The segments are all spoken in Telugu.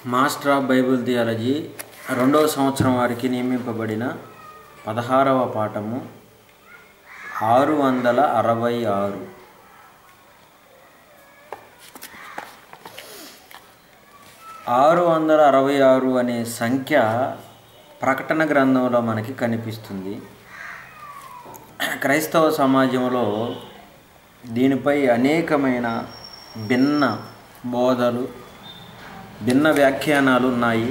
మాస్టర్ ఆఫ్ బైబిల్ థియాలజీ రెండవ సంవత్సరం వారికి నియమింపబడిన పదహారవ పాఠము ఆరు వందల అరవై ఆరు ఆరు వందల అరవై ఆరు అనే సంఖ్య ప్రకటన గ్రంథంలో మనకి కనిపిస్తుంది క్రైస్తవ సమాజంలో దీనిపై అనేకమైన భిన్న బోధలు భిన్న వ్యాఖ్యానాలు ఉన్నాయి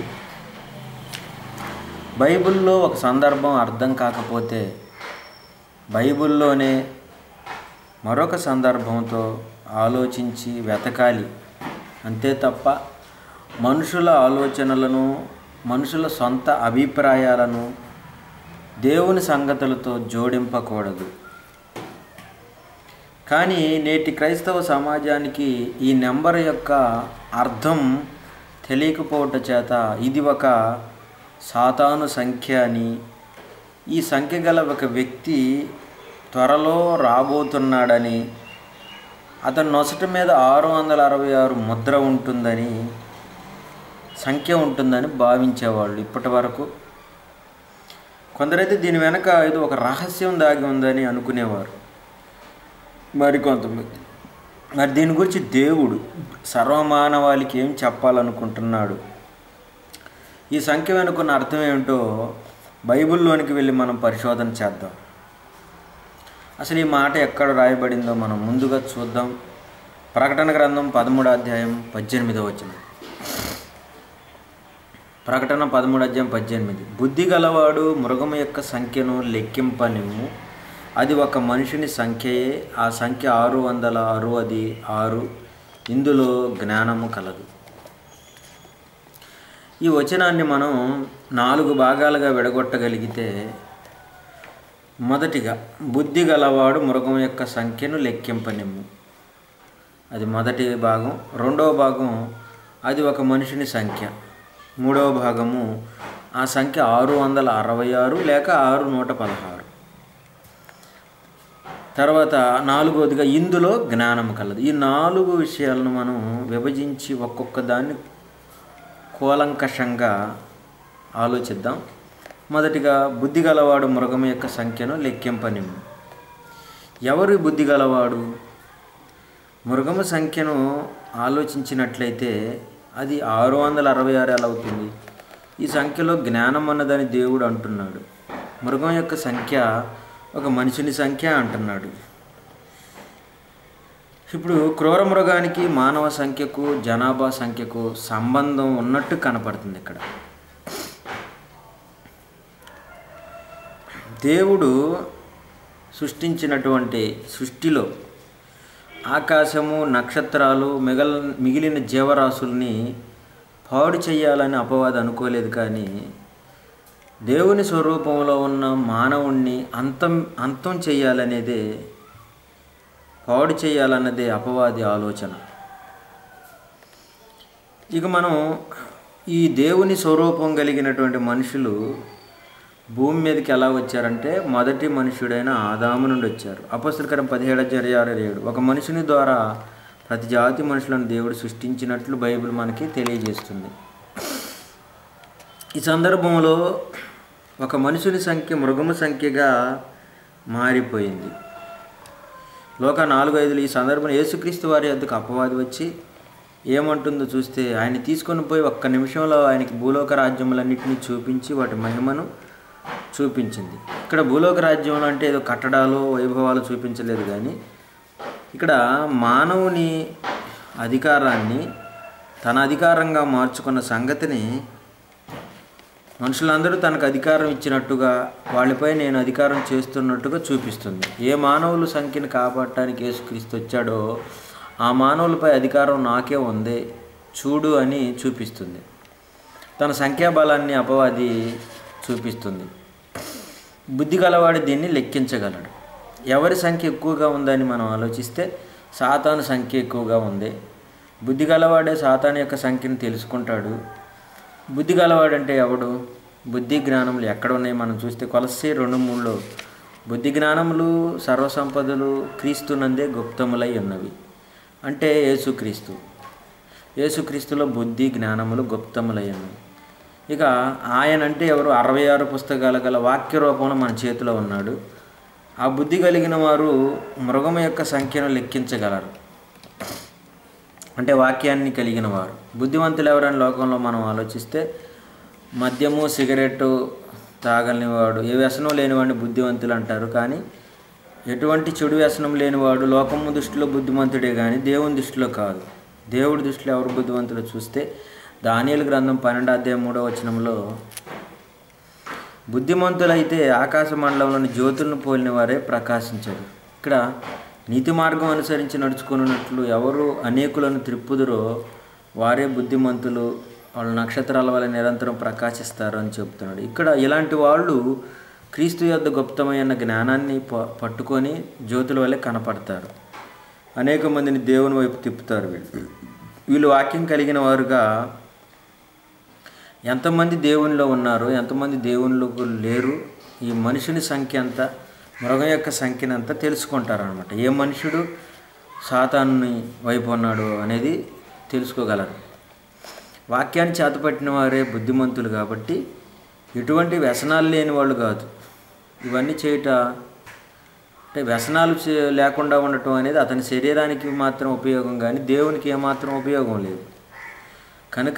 బైబిల్లో ఒక సందర్భం అర్థం కాకపోతే బైబిల్లోనే మరొక సందర్భంతో ఆలోచించి వెతకాలి అంతే తప్ప మనుషుల ఆలోచనలను మనుషుల సొంత అభిప్రాయాలను దేవుని సంగతులతో జోడింపకూడదు కానీ నేటి క్రైస్తవ సమాజానికి ఈ నెంబర్ యొక్క అర్థం తెలియకపోవట చేత ఇది ఒక సాతాను సంఖ్య అని ఈ సంఖ్య గల ఒక వ్యక్తి త్వరలో రాబోతున్నాడని అతని నొసటి మీద ఆరు వందల అరవై ఆరు ముద్ర ఉంటుందని సంఖ్య ఉంటుందని భావించేవాళ్ళు ఇప్పటి వరకు కొందరైతే దీని వెనక ఇది ఒక రహస్యం దాగి ఉందని అనుకునేవారు మరికొంతమంది మరి దీని గురించి దేవుడు సర్వమానవాళికి ఏం చెప్పాలనుకుంటున్నాడు ఈ సంఖ్య వెనుకున్న అర్థం ఏమిటో బైబిల్లోనికి వెళ్ళి మనం పరిశోధన చేద్దాం అసలు ఈ మాట ఎక్కడ రాయబడిందో మనం ముందుగా చూద్దాం ప్రకటన గ్రంథం పదమూడు అధ్యాయం పద్దెనిమిదో వచ్చిన ప్రకటన పదమూడు అధ్యాయం పద్దెనిమిది బుద్ధి గలవాడు మృగము యొక్క సంఖ్యను లెక్కింపనిమ్ము అది ఒక మనిషిని సంఖ్యయే ఆ సంఖ్య ఆరు వందల అరవది ఆరు ఇందులో జ్ఞానము కలదు ఈ వచనాన్ని మనం నాలుగు భాగాలుగా విడగొట్టగలిగితే మొదటిగా బుద్ధి గలవాడు మృగం యొక్క సంఖ్యను లెక్కింపనిమ్ము అది మొదటి భాగం రెండవ భాగం అది ఒక మనిషిని సంఖ్య మూడవ భాగము ఆ సంఖ్య ఆరు వందల అరవై ఆరు లేక ఆరు నూట పదహారు తర్వాత నాలుగవదిగా ఇందులో జ్ఞానం కలదు ఈ నాలుగు విషయాలను మనం విభజించి ఒక్కొక్క దాన్ని కూలంకషంగా ఆలోచిద్దాం మొదటిగా బుద్ధి గలవాడు మృగం యొక్క సంఖ్యను లెక్కింపనిమ్ము ఎవరు బుద్ధి గలవాడు మృగము సంఖ్యను ఆలోచించినట్లయితే అది ఆరు వందల అరవై ఆరు ఎలా అవుతుంది ఈ సంఖ్యలో జ్ఞానం అన్నదని దేవుడు అంటున్నాడు మృగం యొక్క సంఖ్య ఒక మనిషిని సంఖ్య అంటున్నాడు ఇప్పుడు క్రూర మృగానికి మానవ సంఖ్యకు జనాభా సంఖ్యకు సంబంధం ఉన్నట్టు కనపడుతుంది ఇక్కడ దేవుడు సృష్టించినటువంటి సృష్టిలో ఆకాశము నక్షత్రాలు మిగల మిగిలిన జీవరాశుల్ని పాడు చేయాలని అపవాది అనుకోలేదు కానీ దేవుని స్వరూపంలో ఉన్న మానవుణ్ణి అంతం అంతం చేయాలనేదే పాడు చేయాలన్నదే అపవాది ఆలోచన ఇక మనం ఈ దేవుని స్వరూపం కలిగినటువంటి మనుషులు భూమి మీదకి ఎలా వచ్చారంటే మొదటి మనుషుడైన ఆదాము నుండి వచ్చారు అపస్తులకరం పదిహేడు అధ్యాయాలు ఏడు ఒక మనుషుని ద్వారా ప్రతి జాతి మనుషులను దేవుడు సృష్టించినట్లు బైబిల్ మనకి తెలియజేస్తుంది ఈ సందర్భంలో ఒక మనుషుని సంఖ్య మృగము సంఖ్యగా మారిపోయింది లోక నాలుగు ఐదులు ఈ సందర్భంలో యేసుక్రీస్తు వారి వద్దకు అపవాది వచ్చి ఏమంటుందో చూస్తే ఆయన తీసుకొని పోయి ఒక్క నిమిషంలో ఆయనకి భూలోక రాజ్యములన్నింటినీ చూపించి వాటి మహిమను చూపించింది ఇక్కడ భూలోక రాజ్యంలో అంటే ఏదో కట్టడాలు వైభవాలు చూపించలేదు కానీ ఇక్కడ మానవుని అధికారాన్ని తన అధికారంగా మార్చుకున్న సంగతిని మనుషులందరూ తనకు అధికారం ఇచ్చినట్టుగా వాళ్ళపై నేను అధికారం చేస్తున్నట్టుగా చూపిస్తుంది ఏ మానవుల సంఖ్యను కాపాడటానికి యేసుక్రీస్తు వచ్చాడో ఆ మానవులపై అధికారం నాకే ఉంది చూడు అని చూపిస్తుంది తన సంఖ్యాబలాన్ని అపవాది చూపిస్తుంది బుద్ధి గలవాడు దీన్ని లెక్కించగలడు ఎవరి సంఖ్య ఎక్కువగా ఉందని మనం ఆలోచిస్తే సాతాను సంఖ్య ఎక్కువగా ఉంది బుద్ధి గలవాడే సాతాను యొక్క సంఖ్యను తెలుసుకుంటాడు బుద్ధి గలవాడంటే ఎవడు బుద్ధి జ్ఞానములు ఎక్కడ ఉన్నాయి మనం చూస్తే కొలసి రెండు మూడులో బుద్ధి జ్ఞానములు సర్వసంపదలు క్రీస్తునందే గుప్తములై ఉన్నవి అంటే యేసుక్రీస్తు యేసుక్రీస్తులో బుద్ధి జ్ఞానములు గుప్తములయ్యను ఇక ఆయన అంటే ఎవరు అరవై ఆరు పుస్తకాల గల వాక్య రూపంలో మన చేతిలో ఉన్నాడు ఆ బుద్ధి కలిగిన వారు మృగం యొక్క సంఖ్యను లెక్కించగలరు అంటే వాక్యాన్ని కలిగిన వారు బుద్ధివంతులు ఎవరైనా లోకంలో మనం ఆలోచిస్తే మద్యము సిగరెట్ తాగని వాడు ఏ వ్యసనం లేనివాడిని బుద్ధివంతులు అంటారు కానీ ఎటువంటి చెడు వ్యసనం లేనివాడు లోకము దృష్టిలో బుద్ధిమంతుడే కానీ దేవుని దృష్టిలో కాదు దేవుడి దృష్టిలో ఎవరు బుద్ధివంతులు చూస్తే దానియలు గ్రంథం పన్నెండు అధ్యాయం మూడో వచనంలో బుద్ధిమంతులైతే ఆకాశ మండలంలోని జ్యోతులను పోలిన వారే ప్రకాశించారు ఇక్కడ నీతి మార్గం అనుసరించి నడుచుకున్నట్లు ఎవరు అనేకులను త్రిప్పుదురో వారే బుద్ధిమంతులు వాళ్ళ నక్షత్రాల వల్ల నిరంతరం ప్రకాశిస్తారు అని చెప్తున్నాడు ఇక్కడ ఇలాంటి వాళ్ళు క్రీస్తు యొద్ద గుప్తమైన జ్ఞానాన్ని ప- పట్టుకొని జ్యోతుల వల్లే కనపడతారు అనేక మందిని దేవుని వైపు తిప్పుతారు వీళ్ళు వీళ్ళు వాక్యం కలిగిన వారుగా ఎంతమంది దేవునిలో ఉన్నారు ఎంతమంది దేవునిలో లేరు ఈ మనుషుని సంఖ్య ఎంత మృగం యొక్క సంఖ్యను అంతా తెలుసుకుంటారనమాట ఏ మనుషుడు సాతాన్ని వైపు ఉన్నాడు అనేది తెలుసుకోగలరు వాక్యాన్ని చేతపట్టిన వారే బుద్ధిమంతులు కాబట్టి ఎటువంటి వ్యసనాలు లేని వాళ్ళు కాదు ఇవన్నీ చేయట అంటే వ్యసనాలు చే- లేకుండా ఉండటం అనేది అతని శరీరానికి మాత్రం ఉపయోగం కానీ దేవునికి ఏమాత్రం ఉపయోగం లేదు కనుక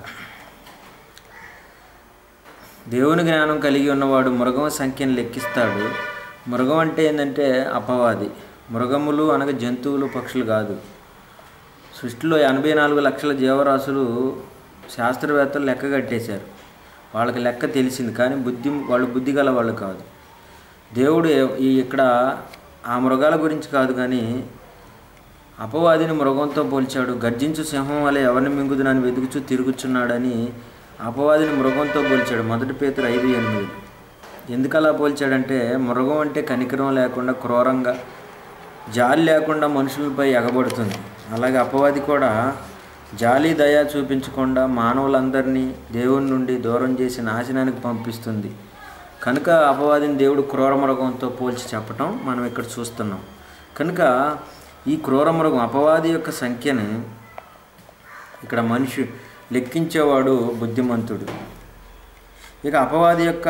దేవుని జ్ఞానం కలిగి ఉన్నవాడు మృగం సంఖ్యను లెక్కిస్తాడు మృగం అంటే ఏంటంటే అపవాది మృగములు అనగా జంతువులు పక్షులు కాదు సృష్టిలో ఎనభై నాలుగు లక్షల జీవరాశులు శాస్త్రవేత్తలు లెక్క కట్టేశారు వాళ్ళకి లెక్క తెలిసింది కానీ బుద్ధి వాళ్ళు బుద్ధి గల వాళ్ళు కాదు దేవుడు ఏ- ఈ ఇక్కడ ఆ మృగాల గురించి కాదు కానీ అపవాదిని మృగంతో పోల్చాడు గర్జించు సింహం వలె ఎవరిని మింగుదునని వెతుకుచూ తిరుగుచున్నాడని అపవాదిని మృగంతో పోల్చాడు మొదటి పేతురు ఐదు ఎనిమిది ఎందుకు అలా పోల్చాడంటే మృగం అంటే కనికరం లేకుండా క్రూరంగా జాలి లేకుండా మనుషులపై ఎగబడుతుంది అలాగే అపవాది కూడా జాలి దయ చూపించకుండా మానవులందరినీ దేవుని నుండి దూరం చేసి నాశనానికి పంపిస్తుంది కనుక అపవాదిని దేవుడు క్రూర మృగంతో పోల్చి చెప్పటం మనం ఇక్కడ చూస్తున్నాం కనుక ఈ క్రూర మృగం అపవాది యొక్క సంఖ్యని ఇక్కడ మనిషి లెక్కించేవాడు బుద్ధిమంతుడు ఇక అపవాది యొక్క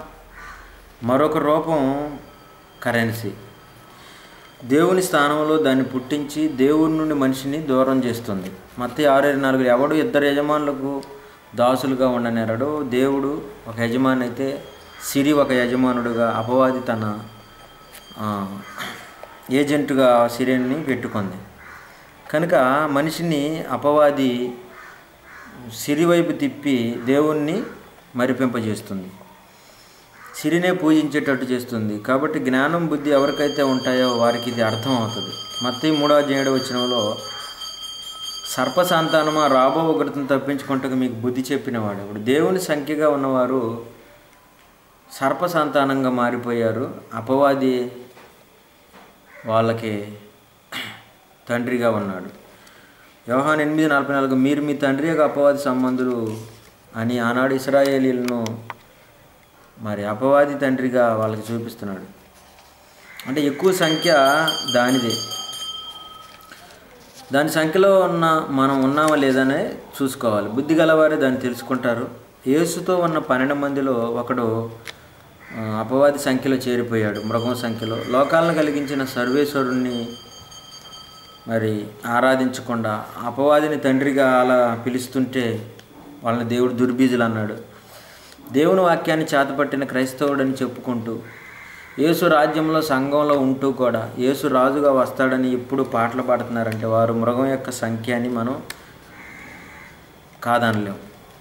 మరొక రూపం కరెన్సీ దేవుని స్థానంలో దాన్ని పుట్టించి దేవుని నుండి మనిషిని దూరం చేస్తుంది మత్త ఆరు ఇరవై నాలుగు ఎవడు ఇద్దరు యజమానులకు దాసులుగా ఉండనేరడు దేవుడు ఒక యజమాని అయితే సిరి ఒక యజమానుడుగా అపవాది తన ఆ, ఏజెంటుగా సిరిని పెట్టుకుంది కనుక మనిషిని అపవాది సిరి వైపు తిప్పి దేవుణ్ణి మరిపింపజేస్తుంది సిరినే పూజించేటట్టు చేస్తుంది కాబట్టి జ్ఞానం బుద్ధి ఎవరికైతే ఉంటాయో వారికి ఇది అర్థం అవుతుంది మత్తి మూడవ ఏడవ వచనంలో సర్ప సంతానమా రాబో ఉగ్రతను తప్పించుకుంటకు మీకు బుద్ధి చెప్పినవాడు ఇప్పుడు దేవుని సంఖ్యగా ఉన్నవారు సర్ప సంతానంగా మారిపోయారు అపవాది వాళ్ళకి తండ్రిగా ఉన్నాడు వ్యవహాన్ ఎనిమిది నలభై నాలుగు మీరు మీ తండ్రి యొక్క అపవాది సంబంధులు అని ఆనాడు ఇస్రాయేలీలను మరి అపవాది తండ్రిగా వాళ్ళకి చూపిస్తున్నాడు అంటే ఎక్కువ సంఖ్య దానిదే దాని సంఖ్యలో ఉన్న మనం ఉన్నామా లేదనే చూసుకోవాలి బుద్ధి గలవారే దాన్ని తెలుసుకుంటారు యేసుతో ఉన్న పన్నెండు మందిలో ఒకడు ఆ, అపవాది సంఖ్యలో చేరిపోయాడు మృగం సంఖ్యలో లోకాలను కలిగించిన సర్వేశ్వరుణ్ణి మరి ఆరాధించకుండా అపవాదిని తండ్రిగా అలా పిలుస్తుంటే వాళ్ళని దేవుడు దుర్బీజులు అన్నాడు దేవుని వాక్యాన్ని చేతపట్టిన క్రైస్తవుడని చెప్పుకుంటూ యేసు రాజ్యంలో సంఘంలో ఉంటూ కూడా యేసు రాజుగా వస్తాడని ఇప్పుడు పాటలు పాడుతున్నారంటే వారు మృగం యొక్క సంఖ్య అని మనం కాదనలేం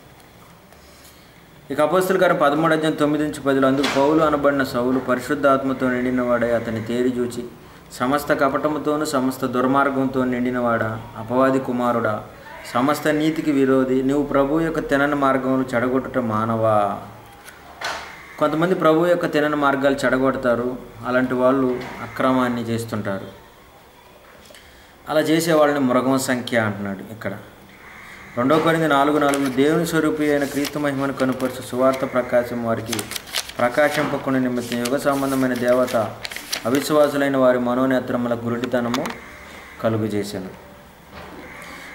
ఇక అపోస్తుల గారు పదమూడు అధ్యాయం తొమ్మిది నుంచి పదిలో అందుకు పౌలు అనబడిన సౌలు పరిశుద్ధాత్మతో నిండినవాడై అతని తేరి చూచి సమస్త కపటముతోను సమస్త దుర్మార్గంతో నిండినవాడా అపవాది కుమారుడా సమస్త నీతికి విరోధి నువ్వు ప్రభు యొక్క తినని మార్గములు చెడగొట్టుట మానవా కొంతమంది ప్రభు యొక్క తినని మార్గాలు చెడగొడతారు అలాంటి వాళ్ళు అక్రమాన్ని చేస్తుంటారు అలా చేసే వాళ్ళని మృగం సంఖ్య అంటున్నాడు ఇక్కడ రెండో కొరింది నాలుగు నాలుగు దేవుని స్వరూపి అయిన క్రీస్తు మహిమను కనుపరుచు సువార్త ప్రకాశం వారికి ప్రకాశింపకుండా నిమిత్తం యుగ సంబంధమైన దేవత అవిశ్వాసులైన వారి మనోనేత్రముల గురుడితనము కలుగు చేశాను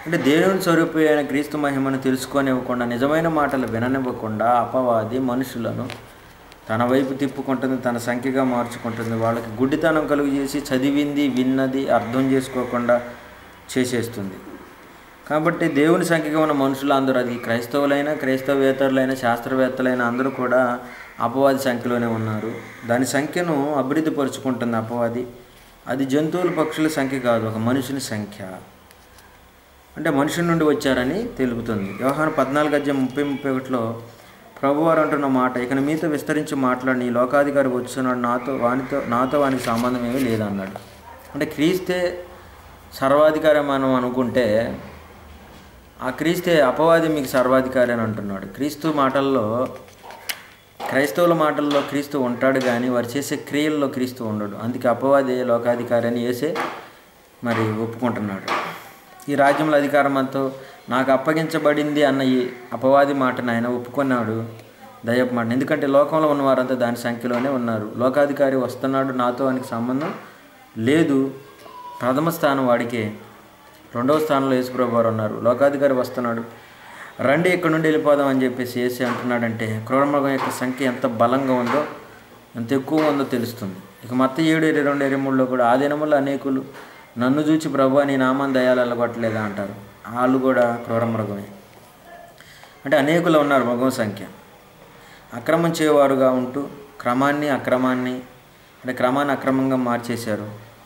అంటే దేవుని స్వరూపి అయిన క్రీస్తు మహిమను తెలుసుకోనివ్వకుండా నిజమైన మాటలు విననివ్వకుండా అపవాది మనుషులను తన వైపు తిప్పుకుంటుంది తన సంఖ్యగా మార్చుకుంటుంది వాళ్ళకి గుడ్డితనం కలుగు చేసి చదివింది విన్నది అర్థం చేసుకోకుండా చేసేస్తుంది కాబట్టి దేవుని సంఖ్యగా ఉన్న మనుషులు అందరూ అది క్రైస్తవులైన క్రైస్తవేతరులైన శాస్త్రవేత్తలైన అందరూ కూడా అపవాది సంఖ్యలోనే ఉన్నారు దాని సంఖ్యను అభివృద్ధి పరుచుకుంటుంది అపవాది అది జంతువుల పక్షుల సంఖ్య కాదు ఒక మనుషుని సంఖ్య అంటే మనుషుల నుండి వచ్చారని తెలుపుతుంది వ్యవహారం పద్నాలుగు అధ్యాయం ముప్పై ముప్పై ఒకటిలో ప్రభువారు అంటున్న మాట ఇక మీతో విస్తరించి మాట్లాడి ఈ లోకాధికారి వచ్చున్నాడు నాతో వానితో నాతో వానికి సంబంధం ఏమీ లేదన్నాడు అంటే క్రీస్తే సర్వాధికారి మనం అనుకుంటే ఆ క్రీస్తే అపవాది మీకు సర్వాధికారి అని అంటున్నాడు క్రీస్తు మాటల్లో క్రైస్తవుల మాటల్లో క్రీస్తు ఉంటాడు కానీ వారు చేసే క్రియల్లో క్రీస్తు ఉండడు అందుకే అపవాది లోకాధికారి అని వేసే మరి ఒప్పుకుంటున్నాడు ఈ రాజ్యంలో అధికారం అంతా నాకు అప్పగించబడింది అన్న ఈ అపవాది మాటను ఆయన ఒప్పుకున్నాడు దయపు మాట ఎందుకంటే లోకంలో ఉన్న వారంతా దాని సంఖ్యలోనే ఉన్నారు లోకాధికారి వస్తున్నాడు నాతో ఆయనకి సంబంధం లేదు ప్రథమ స్థానం వాడికే రెండవ స్థానంలో యేసుప్రభు వారు ఉన్నారు లోకాధికారి వస్తున్నాడు రండి ఇక్కడ నుండి వెళ్ళిపోదాం అని చెప్పేసి ఏసీ అంటున్నాడంటే క్రూరమృగం యొక్క సంఖ్య ఎంత బలంగా ఉందో ఎంత ఎక్కువ ఉందో తెలుస్తుంది ఇక మత్త ఏడు ఇరవై రెండు ఇరవై మూడులో కూడా ఆ దినముల్లో అనేకులు నన్ను చూచి ప్రభు నీ నామాన్ని దయాలు వెళ్ళగొట్టలేదా అంటారు వాళ్ళు కూడా క్రూరమృగమే అంటే అనేకులు ఉన్నారు మృగం సంఖ్య అక్రమం చేయవారుగా ఉంటూ క్రమాన్ని అక్రమాన్ని అంటే క్రమాన్ని అక్రమంగా మార్చేశారు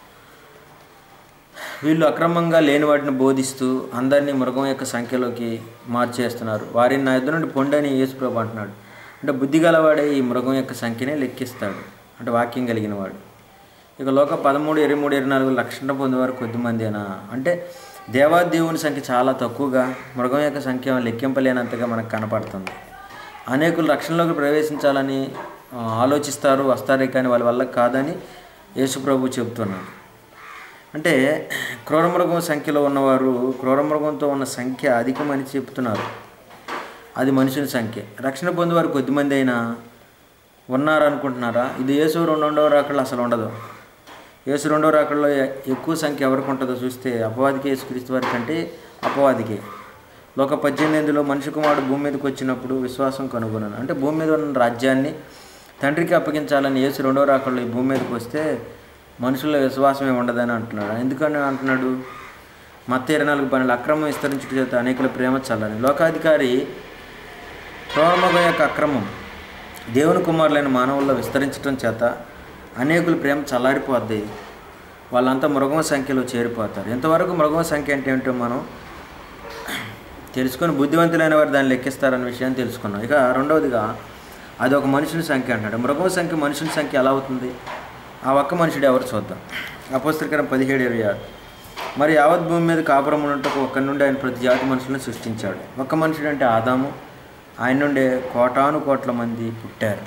వీళ్ళు అక్రమంగా లేని వాటిని బోధిస్తూ అందరినీ మృగం యొక్క సంఖ్యలోకి మార్చేస్తున్నారు వారిని నా ఎదురు నుండి పొండని యేసుప్రభు అంటున్నాడు అంటే బుద్ధి గలవాడే ఈ మృగం యొక్క సంఖ్యనే లెక్కిస్తాడు అంటే వాక్యం కలిగిన వాడు ఇక లోక పదమూడు ఇరవై మూడు ఇరవై నాలుగు లక్షణ పొందేవారు కొద్దిమందేనా అంటే దేవాదేవుని సంఖ్య చాలా తక్కువగా మృగం యొక్క సంఖ్య లెక్కింపలేనంతగా మనకు కనపడుతుంది అనేకులు రక్షణలోకి ప్రవేశించాలని ఆ, ఆలోచిస్తారు వస్తారే కానీ వాళ్ళ వల్ల కాదని యేసుప్రభు చెబుతున్నాడు అంటే క్రూరమృగం సంఖ్యలో ఉన్నవారు క్రూరమృగంతో ఉన్న సంఖ్య అధికమని చెప్తున్నారు అది మనుషుల సంఖ్య రక్షణ పొందేవారు కొద్దిమంది అయినా ఉన్నారు అనుకుంటున్నారా ఇది యేసు రెండవ రాకళ్ళు అసలు ఉండదు యేసు రెండవ రాకల్లో ఎ- ఎక్కువ సంఖ్య ఎవరికి ఉంటుందో చూస్తే అపవాదికి యేసుక్రీస్తు వారి కంటే అపవాదికే లోక పద్దెనిమిదిలో మనిషి కుమారుడు భూమి మీదకి వచ్చినప్పుడు విశ్వాసం కనుగొన్నాను అంటే భూమి మీద ఉన్న రాజ్యాన్ని తండ్రికి అప్పగించాలని యేసు రెండవ రాకల్లో ఈ భూమి మీదకి వస్తే మనుషుల్లో విశ్వాసమే ఉండదని అంటున్నాడు ఎందుకని అంటున్నాడు మత్త ఇరవై నాలుగు పనులు అక్రమం విస్తరించుట చేత అనేకుల ప్రేమ చల్లని లోకాధికారి క్రౌరమగం యొక్క అక్రమం దేవుని కుమారులైన మానవుల్లో విస్తరించడం చేత అనేకుల ప్రేమ చల్లారిపోద్ది వాళ్ళంతా మృగం సంఖ్యలో చేరిపోతారు ఇంతవరకు మృగం సంఖ్య అంటే ఏంటో మనం తెలుసుకొని బుద్ధివంతులైన వారు దాన్ని లెక్కిస్తారన్న విషయాన్ని తెలుసుకున్నాం ఇక రెండవదిగా అది ఒక మనుషుని సంఖ్య అంటాడు మృగం సంఖ్య మనుషుని సంఖ్య ఎలా అవుతుంది ఆ ఒక్క మనుషుడు ఎవరు చూద్దాం అపోస్తకరం పదిహేడు ఇరవై ఆరు మరి యావత్ భూమి మీద కాపురం ఉన్నట్టుకు ఒక్కడి నుండి ఆయన ప్రతి జాతి మనుషులను సృష్టించాడు ఒక్క మనుషుడు అంటే ఆదాము ఆయన నుండే కోటాను కోట్ల మంది పుట్టారు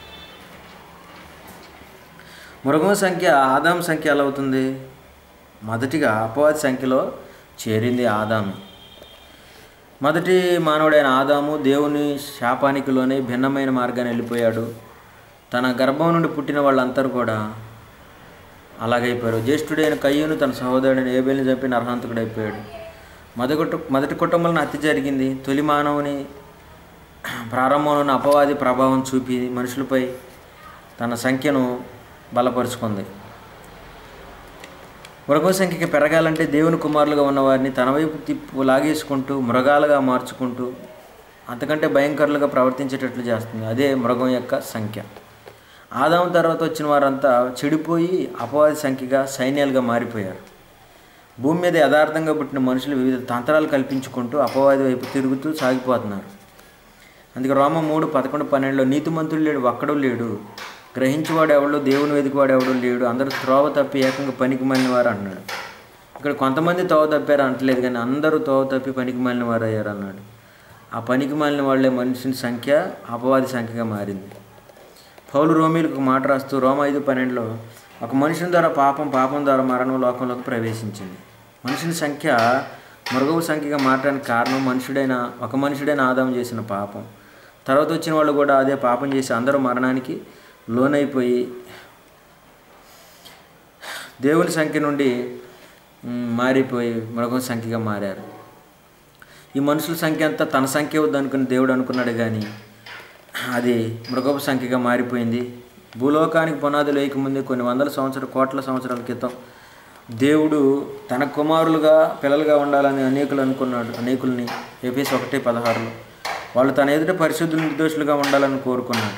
మృగం సంఖ్య ఆదాం సంఖ్య ఎలా అవుతుంది మొదటిగా అపవాది సంఖ్యలో చేరింది ఆదాము మొదటి మానవుడైన ఆదాము దేవుని శాపానికిలోనే భిన్నమైన మార్గాన్ని వెళ్ళిపోయాడు తన గర్భం నుండి పుట్టిన వాళ్ళందరూ కూడా అలాగైపోయారు జ్యేష్ఠుడైన కయ్యూను తన సహోదరుడైన ఏబేల్ని చంపి నరహంతకుడైపోయాడు మొదటి కుట- మొదటి కుటుంబంలో హత్య జరిగింది తొలి మానవుని ప్రారంభంలో ఉన్న అపవాది ప్రభావం చూపి మనుషులపై తన సంఖ్యను బలపరుచుకుంది మృగం సంఖ్యకి పెరగాలంటే దేవుని కుమారులుగా ఉన్నవారిని తన వైపు తిప్పు లాగేసుకుంటూ మృగాలుగా మార్చుకుంటూ అంతకంటే భయంకరులుగా ప్రవర్తించేటట్లు చేస్తుంది అదే మృగం యొక్క సంఖ్య ఆదాం తర్వాత వచ్చిన వారంతా చెడిపోయి అపవాది సంఖ్యగా సైన్యాలుగా మారిపోయారు భూమి మీద యథార్థంగా పుట్టిన మనుషులు వివిధ తంత్రాలు కల్పించుకుంటూ అపవాది వైపు తిరుగుతూ సాగిపోతున్నారు అందుకే రోమ మూడు పదకొండు పన్నెండులో నీతిమంతుడు లేడు ఒక్కడు లేడు గ్రహించేవాడు ఎవడు దేవుని వెతికివాడు ఎవడు లేడు అందరూ త్రోవ తప్పి ఏకంగా పనికి మాలిన వారు అన్నాడు ఇక్కడ కొంతమంది తోవ తప్పారు అంటలేదు కానీ అందరూ తోవ తప్పి పనికి మాలిన వారు అయ్యారు అన్నాడు ఆ పనికి మాలిన వాళ్ళే మనిషిని సంఖ్య అపవాది సంఖ్యగా మారింది పౌలు రోమిలకు ఒక మాట రాస్తూ రోమ ఐదు పన్నెండులో ఒక మనుషుని ద్వారా పాపం పాపం ద్వారా మరణం లోకంలోకి ప్రవేశించింది మనుషుని సంఖ్య మృగవు సంఖ్యగా మారడానికి కారణం మనుషుడైన ఒక మనుషుడైన ఆదాం చేసిన పాపం తర్వాత వచ్చిన వాళ్ళు కూడా అదే పాపం చేసి అందరూ మరణానికి లోనైపోయి దేవుని సంఖ్య నుండి మ్, మారిపోయి మృగం సంఖ్యగా మారారు ఈ మనుషుల సంఖ్య అంతా తన సంఖ్య వద్దు అనుకుని దేవుడు అనుకున్నాడు కానీ అది మృగపు సంఖ్యగా మారిపోయింది భూలోకానికి పునాదులు వేయకముందే కొన్ని వందల సంవత్సరాల కోట్ల సంవత్సరాల క్రితం దేవుడు తన కుమారులుగా పిల్లలుగా ఉండాలని అనేకులు అనుకున్నాడు అనేకుల్ని ఏపీఎస్ ఒకటి పదహారులో వాళ్ళు తన ఎదుట పరిశుద్ధులు నిర్దోషులుగా ఉండాలని కోరుకున్నాడు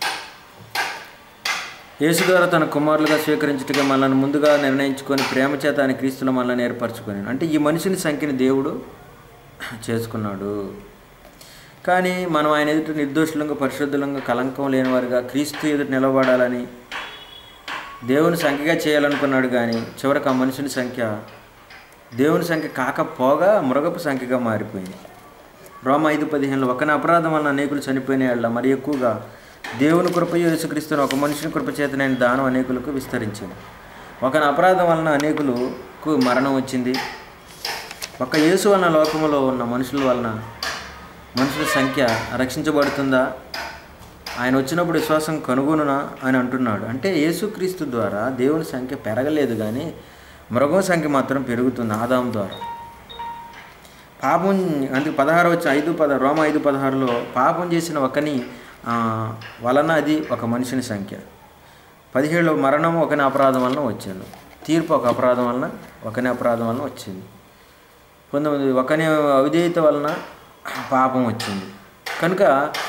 యేసు ద్వారా తన కుమారులుగా స్వీకరించుటగా మనల్ని ముందుగా నిర్ణయించుకొని ప్రేమ చేత ఆయన క్రీస్తులో మనల్ని ఏర్పరచుకొని అంటే ఈ మనిషిని సంఖ్యని దేవుడు చేసుకున్నాడు కానీ మనం ఆయన ఎదుట నిర్దోషులంగా పరిశుద్ధులంగా కలంకం లేనివారుగా క్రీస్తు ఎదుట నిలబడాలని దేవుని సంఖ్యగా చేయాలనుకున్నాడు కానీ చివరికి ఆ మనుషుని సంఖ్య దేవుని సంఖ్య కాకపోగా మృగపు సంఖ్యగా మారిపోయింది రోమ ఐదు పదిహేనులో ఒకని అపరాధం వలన అనేకులు చనిపోయిన వాళ్ళ మరి ఎక్కువగా దేవుని కృప యేసుక్రీస్తుని ఒక మనిషిని కృప చేతనైన దానం అనేకులకు విస్తరించింది ఒకని అపరాధం వలన అనేకులకు మరణం వచ్చింది ఒక యేసు వలన లోకములో ఉన్న మనుషుల వలన మనుషుల సంఖ్య రక్షించబడుతుందా ఆయన వచ్చినప్పుడు విశ్వాసం కనుగొనునా అని అంటున్నాడు అంటే యేసుక్రీస్తు ద్వారా దేవుని సంఖ్య పెరగలేదు కానీ మృగం సంఖ్య మాత్రం పెరుగుతుంది ఆదాం ద్వారా పాపం అందుకే పదహారు వచ్చి ఐదు పద రోమ ఐదు పదహారులో పాపం చేసిన ఒకని ఆ, వలన అది ఒక మనిషిని సంఖ్య పదిహేడులో మరణం ఒకని అపరాధం వలన వచ్చింది తీర్పు ఒక అపరాధం వలన ఒకని అపరాధం వలన వచ్చింది పంతొమ్మిది ఒకని అవిధేయత వలన పాపం వచ్చింది కనుక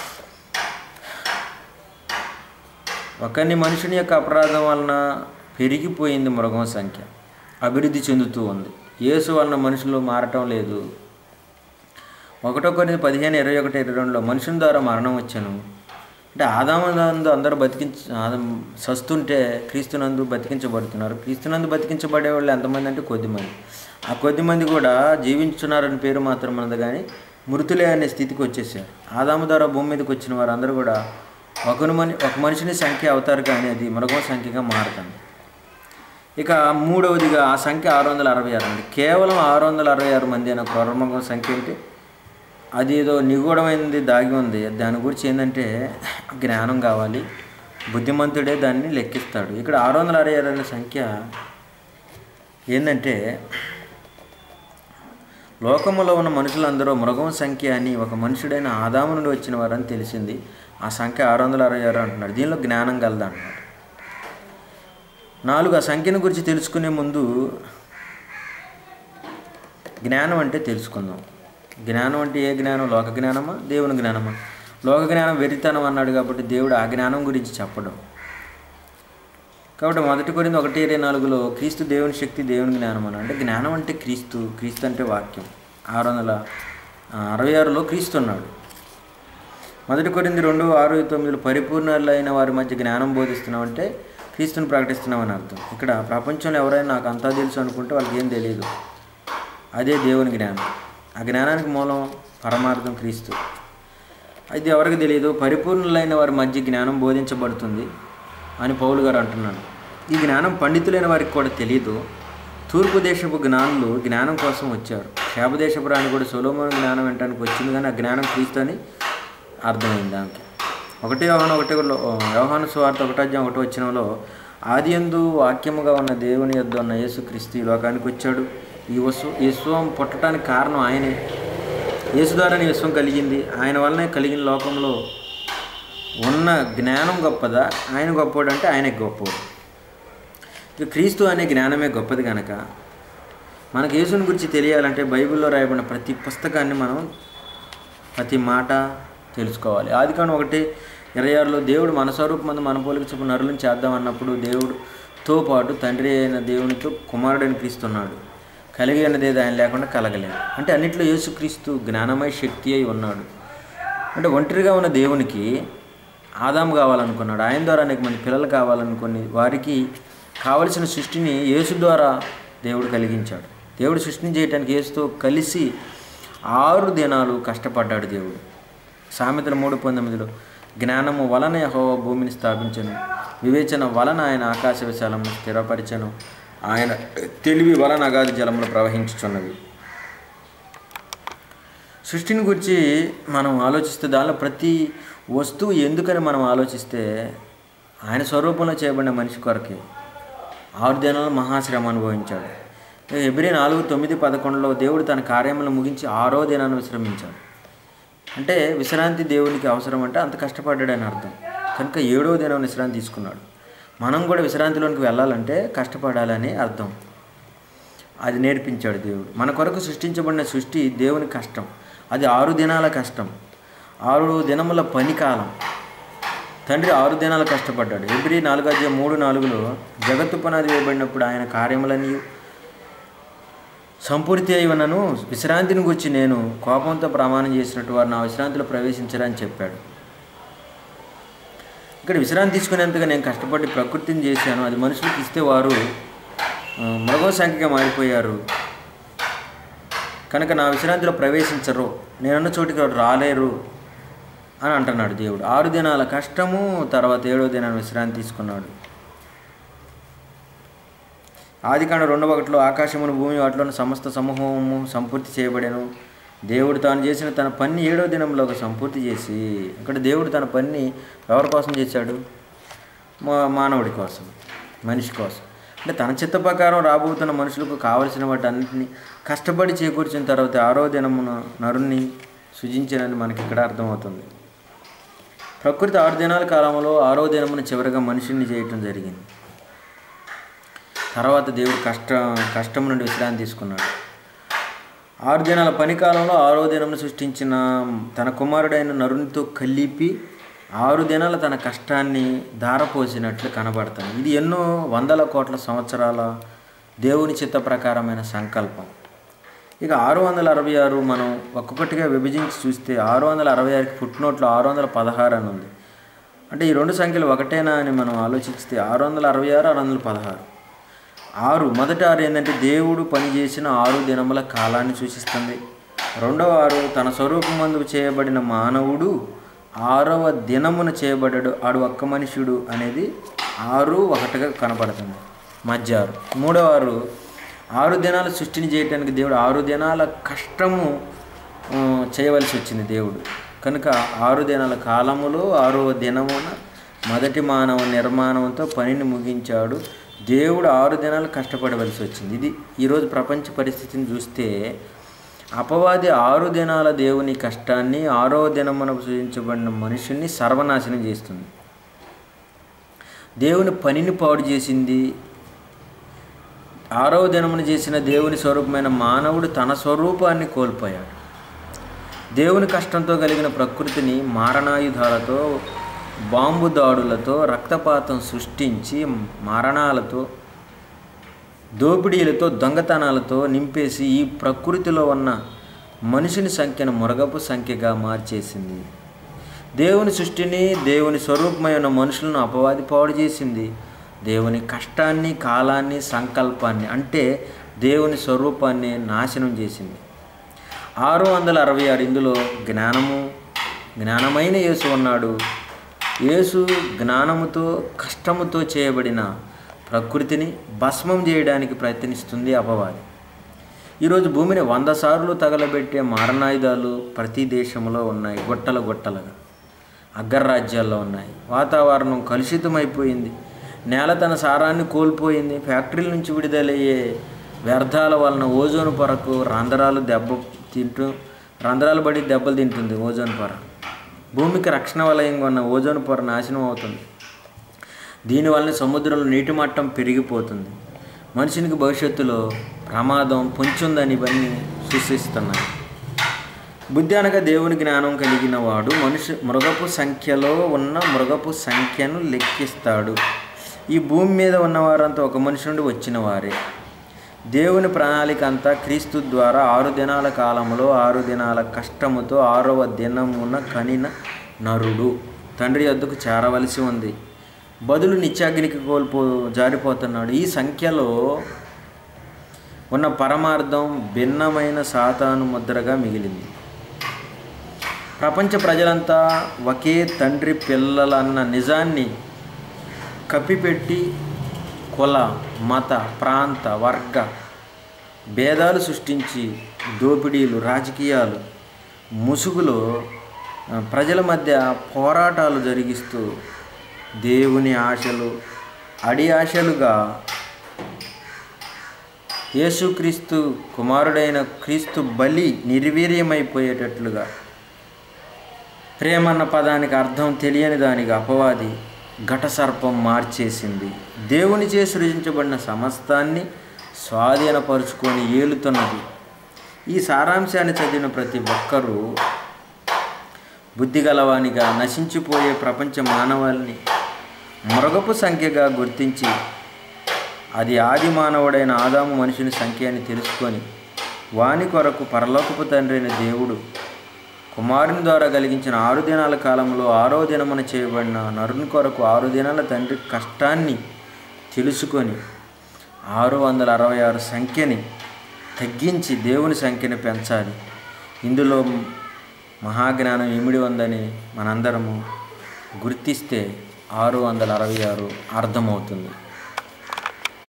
ఒకని మనుషుని యొక్క అపరాధం వలన పెరిగిపోయింది మృగం సంఖ్య అభివృద్ధి చెందుతూ ఉంది యేసు వలన మనుషులు మారటం లేదు ఒకటో కొన్ని పదిహేను ఇరవై ఒకటి ఇరవై రెండులో మనుషుని ద్వారా మరణం వచ్చాను అంటే ఆదామందు అందరూ బతికించ ఆదం సస్తుంటే క్రీస్తునందు బతికించబడుతున్నారు క్రీస్తునందు బతికించబడే వాళ్ళు ఎంతమంది అంటే కొద్దిమంది ఆ కొద్దిమంది కూడా జీవించున్నారని పేరు మాత్రం ఉన్నది కానీ మృతులే అనే స్థితికి వచ్చేసారు ఆదాము ద్వారా భూమి మీదకి వచ్చిన వారందరూ కూడా ఒకని మని ఒక మనిషిని సంఖ్య అవుతారు కానీ అది మృగం సంఖ్యగా మారుతుంది ఇక మూడవదిగా ఆ సంఖ్య ఆరు వందల అరవై ఆరు అండి కేవలం ఆరు వందల అరవై ఆరు మంది అనే క్రొరమృగం సంఖ్య ఏంటి అది ఏదో నిగూఢమైనది దాగి ఉంది దాని గురించి ఏంటంటే జ్ఞానం కావాలి బుద్ధిమంతుడే దాన్ని లెక్కిస్తాడు ఇక్కడ ఆరు వందల అరవై ఆరు అనే సంఖ్య ఏంటంటే లోకములో ఉన్న మనుషులందరూ మృగం సంఖ్య అని ఒక మనుషుడైన ఆదాము నుండి వచ్చిన వారని తెలిసింది ఆ సంఖ్య ఆరు వందల అరవై ఆరు అంటున్నాడు దీనిలో జ్ఞానం కలదా అంటున్నాడు నాలుగు ఆ సంఖ్యను గురించి తెలుసుకునే ముందు జ్ఞానం అంటే తెలుసుకుందాం జ్ఞానం అంటే ఏ జ్ఞానం లోక జ్ఞానమా దేవుని జ్ఞానమా లోక జ్ఞానం వెరితనం అన్నాడు కాబట్టి దేవుడు ఆ జ్ఞానం గురించి చెప్పడం కాబట్టి మొదటి కొరింది ఒకటి ఇరవై నాలుగులో క్రీస్తు దేవుని శక్తి దేవుని జ్ఞానం అని అంటే జ్ఞానం అంటే క్రీస్తు క్రీస్తు అంటే వాక్యం ఆరు వందల అరవై ఆరులో క్రీస్తు ఉన్నాడు మొదటి కొరింది రెండు ఆరు తొమ్మిదిలో పరిపూర్ణులైన వారి మధ్య జ్ఞానం బోధిస్తున్నామంటే క్రీస్తుని ప్రకటిస్తున్నామని అర్థం ఇక్కడ ప్రపంచంలో ఎవరైనా నాకు అంతా తెలుసు అనుకుంటే వాళ్ళకి ఏం తెలియదు అదే దేవుని జ్ఞానం ఆ జ్ఞానానికి మూలం పరమార్థం క్రీస్తు అయితే ఎవరికి తెలియదు పరిపూర్ణులైన వారి మధ్య జ్ఞానం బోధించబడుతుంది అని పౌలు గారు అంటున్నాడు ఈ జ్ఞానం పండితులైన వారికి కూడా తెలియదు తూర్పు దేశపు జ్ఞానులు జ్ఞానం కోసం వచ్చారు శాపదేశపు రాణి కూడా సొలోమోన్ జ్ఞానం వినడానికి వచ్చింది కానీ ఆ జ్ఞానం క్రీస్తు అని అర్థమైంది దానికి ఒకటి వ్యవహాన్ ఒకటి వ్యవహాను సువార్త ఒకటో అధ్యాయం ఒకటి వచ్చినలో ఆది ఎందు వాక్యముగా ఉన్న దేవుని యొద్ద ఉన్న యేసుక్రీస్తు ఈ లోకానికి వచ్చాడు ఈ వసు ఈ విశ్వం పుట్టడానికి కారణం ఆయనే యేసు ద్వారానే విశ్వం కలిగింది ఆయన వల్లనే కలిగిన లోకంలో ఉన్న జ్ఞానం గొప్పదా ఆయన గొప్పోడు అంటే ఆయనే గొప్పోడు ఇక క్రీస్తు అనే జ్ఞానమే గొప్పది కనుక మనకు యేసుని గురించి తెలియాలంటే బైబిల్లో రాయబడిన ప్రతి పుస్తకాన్ని మనం ప్రతి మాట తెలుసుకోవాలి ఆది కాను ఒకటి ఇరవై ఆరులో దేవుడు మన స్వరూపమందు మన పోలిక చొప్పున నరులను చేద్దాం అన్నప్పుడు దేవుడుతో పాటు తండ్రి అయిన దేవునితో కుమారుడని క్రీస్తున్నాడు కలిగి ఉన్నది ఆయన లేకుండా కలగలేదు అంటే అన్నింటిలో యేసుక్రీస్తు జ్ఞానమయ శక్తి అయి ఉన్నాడు అంటే ఒంటరిగా ఉన్న దేవునికి ఆదాం కావాలనుకున్నాడు ఆయన ద్వారా అనేక మంది పిల్లలు కావాలనుకుని వారికి కావలసిన సృష్టిని యేసు ద్వారా దేవుడు కలిగించాడు దేవుడు సృష్టిని చేయడానికి యేసుతో కలిసి ఆరు దినాలు కష్టపడ్డాడు దేవుడు సామెతల మూడు పంతొమ్మిదిలో జ్ఞానము వలన యెహోవా భూమిని స్థాపించను వివేచన వలన ఆయన ఆకాశ విశాలము స్థిరపరిచను ఆయన తెలివి వలన అగాధి జలములు ప్రవహించుచున్నవి సృష్టిని గురించి మనం ఆలోచిస్తే దానిలో ప్రతి వస్తువు ఎందుకని మనం ఆలోచిస్తే ఆయన స్వరూపంలో చేయబడిన మనిషి కొరకే ఆరు దినాలు మహాశ్రమ అనుభవించాడు ఎబ్రి నాలుగు తొమ్మిది పదకొండులో దేవుడు తన కార్యములను ముగించి ఆరో దినాన్ని విశ్రమించాడు అంటే విశ్రాంతి దేవునికి అవసరం అంటే అంత కష్టపడ్డాడని అర్థం కనుక ఏడో దినం విశ్రాంతి తీసుకున్నాడు మనం కూడా విశ్రాంతిలోనికి వెళ్ళాలంటే కష్టపడాలని అర్థం అది నేర్పించాడు దేవుడు మన కొరకు సృష్టించబడిన సృష్టి దేవుని కష్టం అది ఆరు దినాల కష్టం ఆరు దినముల పని కాలం తండ్రి ఆరు దినాలు కష్టపడ్డాడు ఎబ్రి నాలుగు అధ్యాయం మూడు నాలుగులో జగత్తు పునాది వేయబడినప్పుడు ఆయన కార్యములని సంపూర్తి అయి ఉన్నను విశ్రాంతిని గురించి నేను కోపంతో ప్రమాణం చేసినట్టు వారు నా విశ్రాంతిలో ప్రవేశించరని చెప్పాడు ఇక్కడ విశ్రాంతి తీసుకునేంతగా నేను కష్టపడి ప్రకృతిని చేశాను అది మనుషులకు ఇస్తే వారు ఆ, మృగ సంఖ్యగా మారిపోయారు కనుక నా విశ్రాంతిలో ప్రవేశించరు నేనున్న చోటికి వారు రాలేరు అని అంటున్నాడు దేవుడు ఆరు దినాల కష్టము తర్వాత ఏడో దినాన్ని విశ్రాంతి తీసుకున్నాడు ఆదికాండ రెండవ ఒకటిలో ఆకాశమును భూమి వాటిలోని సమస్త సమూహము సంపూర్తి చేయబడెను దేవుడు తాను చేసిన తన పని ఏడో దినంలో ఒక సంపూర్తి చేసి ఇక్కడ దేవుడు తన పని ఎవరి కోసం చేశాడు మా మానవుడి కోసం మనిషి కోసం అంటే తన చిత్త ప్రకారం రాబోతున్న మనుషులకు కావలసిన వాటి అన్నింటినీ కష్టపడి చేకూర్చిన తర్వాత ఆరో దినమున నరుణ్ణి సృజించినని మనకి ఇక్కడ అర్థమవుతుంది ప్రకృతి ఆరు దినాల కాలంలో ఆరో దినమున చివరిగా మనిషిని చేయటం జరిగింది తర్వాత దేవుడు కష్ట కష్టం నుండి విశ్రాంతి తీసుకున్నాడు ఆరు దినాల పని కాలంలో ఆరో దినమును సృష్టించిన తన కుమారుడైన నరునితో కలిపి ఆరు దినాల తన కష్టాన్ని ధారపోసినట్లు కనబడుతుంది ఇది ఎన్నో వందల కోట్ల సంవత్సరాల దేవుని చిత్త ప్రకారమైన సంకల్పం ఇక ఆరు వందల అరవై ఆరు మనం ఒక్కొక్కటిగా విభజించి చూస్తే ఆరు వందల అరవై ఆరుకి ఫుట్నోట్లో ఆరు వందల పదహారు అని ఉంది అంటే ఈ రెండు సంఖ్యలు ఒకటేనా అని మనం ఆలోచిస్తే ఆరు వందల అరవై ఆరు ఆరు వందల పదహారు ఆరు మొదటి ఆరు ఏంటంటే దేవుడు పనిచేసిన ఆరు దినముల కాలాన్ని సూచిస్తుంది రెండవ ఆరు తన స్వరూపమందు చేయబడిన మానవుడు ఆరవ దినమున చేయబడ్డాడు ఆడు ఒక్క మనుష్యుడు అనేది ఆరు ఒకటిగా కనపడుతుంది మధ్య ఆరు మూడవ ఆరు ఆరు దినాల సృష్టిని చేయటానికి దేవుడు ఆరు దినాల కష్టము ఆ, చేయవలసి వచ్చింది దేవుడు కనుక ఆరు దినాల కాలములో ఆరవ దినమున మొదటి మానవ నిర్మాణంతో పనిని ముగించాడు దేవుడు ఆరు దినాలు కష్టపడవలసి వచ్చింది ఇది ఈరోజు ప్రపంచ పరిస్థితిని చూస్తే అపవాది ఆరు దినాల దేవుని కష్టాన్ని ఆరో దినమున సూచించబడిన మనుషుల్ని సర్వనాశనం చేస్తుంది దేవుని పనిని పాడు చేసింది ఆరవ దినమున చేసిన దేవుని స్వరూపమైన మానవుడు తన స్వరూపాన్ని కోల్పోయాడు దేవుని కష్టంతో కలిగిన ప్రకృతిని మారణాయుధాలతో బాంబు దాడులతో రక్తపాతం సృష్టించి మారణాలతో దోపిడీలతో దొంగతనాలతో నింపేసి ఈ ప్రకృతిలో ఉన్న మనిషిని సంఖ్యను మురగపు సంఖ్యగా మార్చేసింది దేవుని సృష్టిని దేవుని స్వరూపమైన మనుషులను అపవాది పాడు చేసింది దేవుని కష్టాన్ని కాలాన్ని సంకల్పాన్ని అంటే దేవుని స్వరూపాన్ని నాశనం చేసింది ఆరు వందల అరవై ఆరు ఇందులో జ్ఞానము జ్ఞానమైన యేసు ఉన్నాడు యేసు జ్ఞానముతో కష్టముతో చేయబడిన ప్రకృతిని భస్మం చేయడానికి ప్రయత్నిస్తుంది అపవాది ఈరోజు భూమిని వంద సార్లు తగలబెట్టే మారణాయుధాలు ప్రతి దేశంలో ఉన్నాయి గుట్టల గుట్టలుగా అగ్రరాజ్యాల్లో ఉన్నాయి వాతావరణం కలుషితమైపోయింది నేల తన సారాన్ని కోల్పోయింది ఫ్యాక్టరీల నుంచి విడుదలయ్యే వ్యర్థాల వలన ఓజోన్ పొరకు రంధ్రాలు దెబ్బ తింటూ రంధ్రాలు పడి దెబ్బలు తింటుంది ఓజోన్ పొర భూమికి రక్షణ వలయంగా ఉన్న ఓజోన్ పొర నాశనం అవుతుంది దీనివల్ల సముద్రంలో నీటి మట్టం పెరిగిపోతుంది మనిషినికి భవిష్యత్తులో ప్రమాదం పొంచుందని ఇవన్నీ సూచిస్తున్నాయి బుద్ధి అనగా దేవుని జ్ఞానం కలిగిన వాడు మనుషు మృగపు సంఖ్యలో ఉన్న మృగపు సంఖ్యను లెక్కిస్తాడు ఈ భూమి మీద ఉన్నవారంతా ఒక మనిషి నుండి వచ్చిన వారే దేవుని ప్రణాళిక అంతా క్రీస్తు ద్వారా ఆరు దినాల కాలంలో ఆరు దినాల కష్టముతో ఆరవ దినమున కనిన నరుడు తండ్రి వద్దకు చేరవలసి ఉంది బదులు నిత్యాగ్నికి కోల్పో జారిపోతున్నాడు ఈ సంఖ్యలో ఉన్న పరమార్థం భిన్నమైన సాతాను ముద్రగా మిగిలింది ప్రపంచ ప్రజలంతా ఒకే తండ్రి పిల్లలన్న నిజాన్ని కప్పిపెట్టి కుల మత ప్రాంత వర్గ భేదాలు సృష్టించి దోపిడీలు రాజకీయాలు ముసుగులో ఆ, ప్రజల మధ్య పోరాటాలు జరిగిస్తూ దేవుని ఆశలు అడి ఆశలుగా యేసుక్రీస్తు కుమారుడైన క్రీస్తు బలి నిర్వీర్యమైపోయేటట్లుగా ప్రేమన్న పదానికి అర్థం తెలియని దానికి అపవాది ఘట సర్పం మార్చేసింది దేవునిచే సృజించబడిన సమస్తాన్ని స్వాధీనపరుచుకొని ఏలుతున్నది ఈ సారాంశాన్ని చదివిన ప్రతి ఒక్కరూ బుద్ధిగలవానిగా నశించిపోయే ప్రపంచ మానవాల్ని మృగపు సంఖ్యగా గుర్తించి అది ఆది మానవుడైన ఆదాము మనుషుని సంఖ్య అని తెలుసుకొని వాని కొరకు పరలోకపు తండ్రి అయిన దేవుడు కుమారుని ద్వారా కలిగించిన ఆరు దినాల కాలంలో ఆరో దినమున చేయబడిన నరుని కొరకు ఆరు దినాల తండ్రి కష్టాన్ని తెలుసుకొని ఆరు వందల అరవై ఆరు సంఖ్యని తగ్గించి దేవుని సంఖ్యని పెంచాలి ఇందులో మహాజ్ఞానం ఇమిడి ఉందని మనందరము గుర్తిస్తే ఆరు వందల అరవై ఆరు అర్థమవుతుంది